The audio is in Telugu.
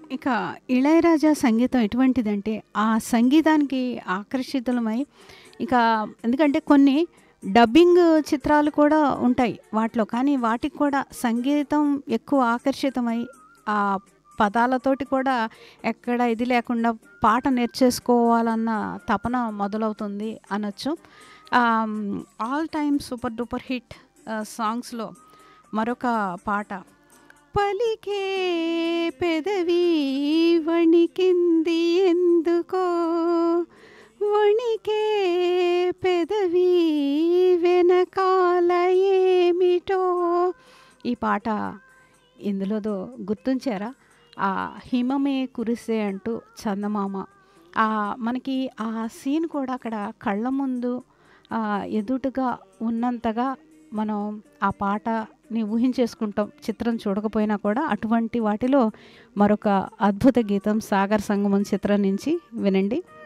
ఇక ఇళయరాజా సంగీతం ఎటువంటిదంటే ఆ సంగీతానికి ఆకర్షితులమై ఇక ఎందుకంటే కొన్ని డబ్బింగ్ చిత్రాలు కూడా ఉంటాయి వాటిలో కానీ వాటికి కూడా సంగీతం ఎక్కువ ఆకర్షితమై ఆ పదాలతోటి కూడా ఎక్కడ ఇది లేకుండా పాట నేర్చేసుకోవాలన్న తపన మొదలవుతుంది అనొచ్చు all time super duper hit సాంగ్స్లో మరొక పాట పలికే పెదవి వణికింది ఎందుకో వణికే పెదవి వెనకాల ఏమిటో ఈ పాట ఇందులోదో గుర్తుంచారా ఆ హిమమే కురిసే అంటూ చందమామ ఆ మనకి ఆ సీన్ కూడా అక్కడ కళ్ళ ముందు ఆ, ఎదుటుగా ఉన్నంతగా మనం ఆ పాటని ఊహించేసుకుంటాం చిత్రం చూడకపోయినా కూడా అటువంటి వాటిలో మరొక అద్భుత గీతం సాగర్ సంగమం చిత్రం నుంచి వినండి